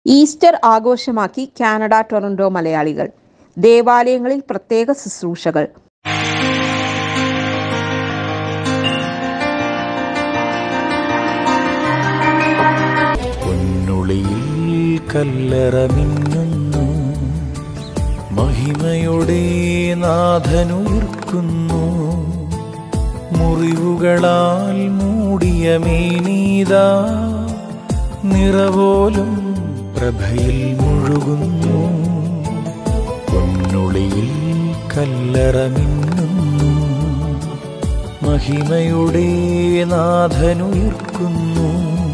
Easter ആഘോഷമാക്കി Canada Toronto മലയാളികൾ ദേവാലയങ്ങളിൽ പ്രത്യേക ശുശ്രൂഷകൾ പൊന്നുളിയിൽ കല്ലറ മിന്നുന്നു മഹിമയുടെ നാഥനുയർക്കുന്നു മുറിവുകളാൽ മൂടിയ മേനീതാ നിറപോലും പ്രഭയിൽ മുഴുകുന്നു പൊന്നുളിയിൽ കല്ലറ മിന്നുന്നു മഹിമയുടെ നാഥനുയർക്കുന്നു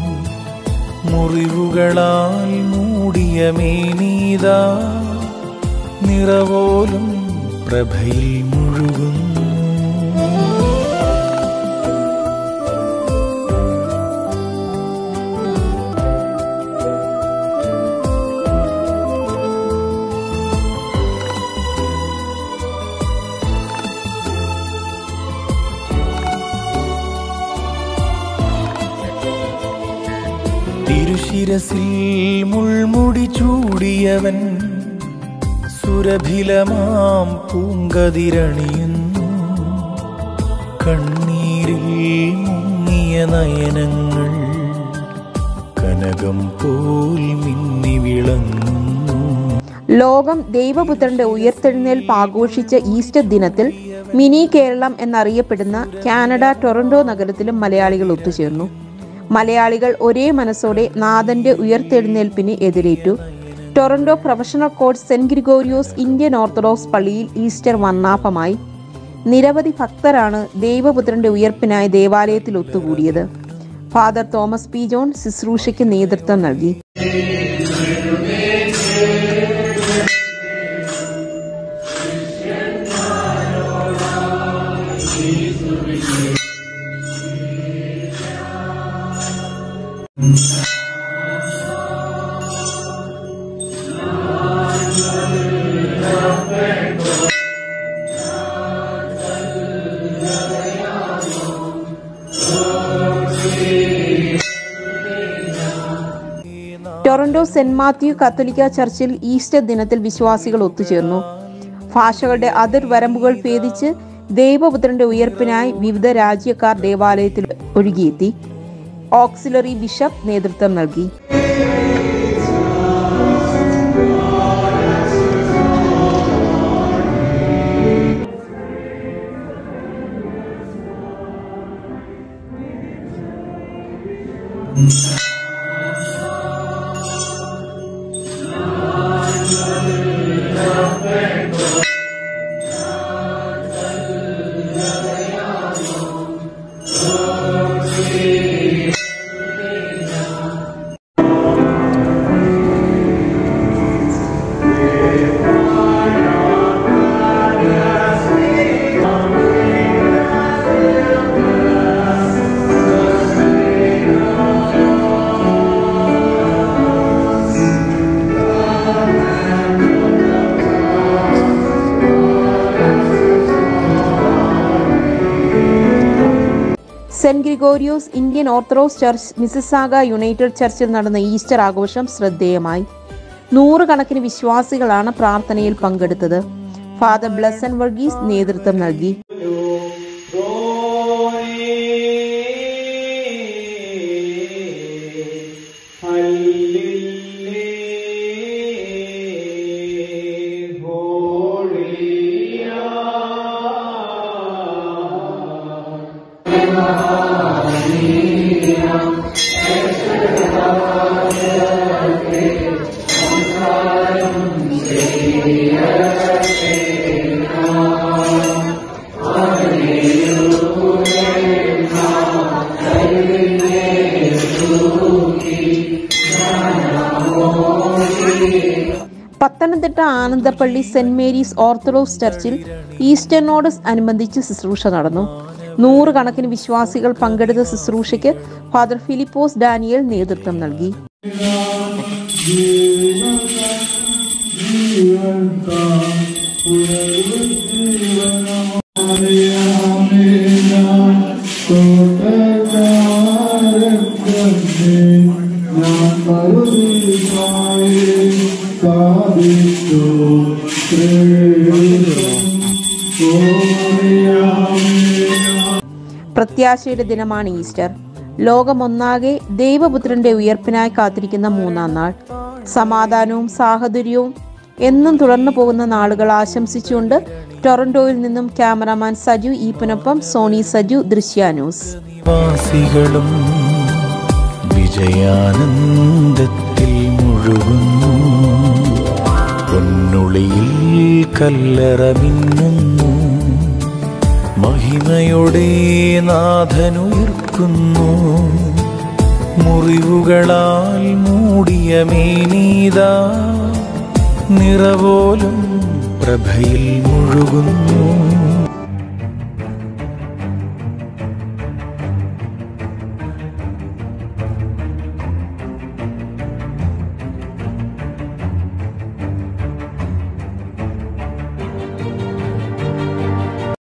മുറിവുകളാൽ മൂടിയ മേനീതാ നിറവോലും പ്രഭയിൽ മുഴുകുന്നു തിരുശിരസിൽ മുൾമുടി ചൂടിയവൻ സുരഭിലമാം പൂങ്കതിരണിയുന്നു കണ്ണീരിൽ മുങ്ങിയ നയനങ്ങൾ കനകം പോൽ മിന്നി വിളങ്ങുന്നു ലോകം ദൈവപുത്രന്റെ ഉയർത്തെഴുന്നേൽപ്പ് ആഘോഷിച്ച ഈസ്റ്റർ ദിനത്തിൽ മിനി കേരളം എന്നറിയപ്പെടുന്ന കാനഡ ടൊറന്റോ നഗരത്തിലും മലയാളികൾ ഒത്തുചേർന്നു മലയാളികൾ ഒരേ മനസ്സോടെ നാഥന്റെ ഉയർത്തെഴുന്നേൽപ്പിന് എതിരേറ്റു Toronto professional course Saint Gregorios Indian Orthodox പള്ളിയിൽ ഈസ്റ്റർ വർണ്ണാഭമായി നിരവധി ഭക്തരാണ് ദൈവപുത്രന്റെ ഉയർപ്പിനായി ദേവാലയത്തിൽ ഒത്തുകൂടിയത് ഫാദർ തോമസ് പി ജോൺ ശുശ്രൂഷയ്ക്ക് നേതൃത്വം നൽകി ടൊറന്റോ സെന്റ് മാത്യു കത്തോലിക്ക ചർച്ചിൽ ഈസ്റ്റർ ദിനത്തിൽ വിശ്വാസികൾ ഒത്തുചേർന്നു ഭാഷകളുടെ അതിർവരമ്പുകൾ ഭേദിച്ച് ദൈവപുത്രന്റെ ഉയർപ്പിനായി വിവിധ രാജ്യക്കാർ ദേവാലയത്തിൽ ഒഴുകിയെത്തി ഓക്സിലറി ബിഷപ്പ് നേതൃത്വം നൽകി Saint Gregorios Indian Orthodox church Mississauga united ചർച്ചിൽ നടന്ന ഈസ്റ്റർ ആഘോഷം ശ്രദ്ധേയമായി നൂറുകണക്കിന് വിശ്വാസികളാണ് പ്രാർത്ഥനയിൽ പങ്കെടുത്തത് ഫാദർ ബ്ലസൻ വർഗീസ് നേതൃത്വം നൽകി Pathanamthitta Anandappally Saint Mary's Orthodox ചർച്ചിൽ ഈസ്റ്ററിനോട് അനുബന്ധിച്ച് ശുശ്രൂഷ നടന്നു നൂറുകണക്കിന് വിശ്വാസികൾ പങ്കെടുത്ത ശുശ്രൂഷയ്ക്ക് ഫാദർ ഫിലിപ്പോസ് ഡാനിയൽ നേതൃത്വം നൽകി ഞാൻ പ്രത്യാശയുടെ ദിനമാണ് ഈസ്റ്റർ ലോകമൊന്നാകെ ദൈവപുത്രന്റെ ഉയർപ്പിനായി കാത്തിരിക്കുന്ന മൂന്നാം നാൾ സമാധാനവും സാഹോദര്യവും എന്നും തുടർന്നു പോകുന്ന നാളുകൾ ആശംസിച്ചുകൊണ്ട് ടൊറന്റോയിൽ നിന്നും ക്യാമറാമാൻ സജു ഈപ്പനൊപ്പം സോണി സജു ദൃശ്യാന്യൂസ് നിവാസികളും വിജയാനന്ദത്തിൽ മുഴുകുന്നു പൊന്നുളിയിൽ കല്ലറ മിന്നുന്നു മഹിമയുടെ നാഥനുയർക്കുന്നു മുറിവുകളാൽ മൂടിയ മേനീതാ നിറവോലും പ്രഭയിൽ മുഴുകുന്നു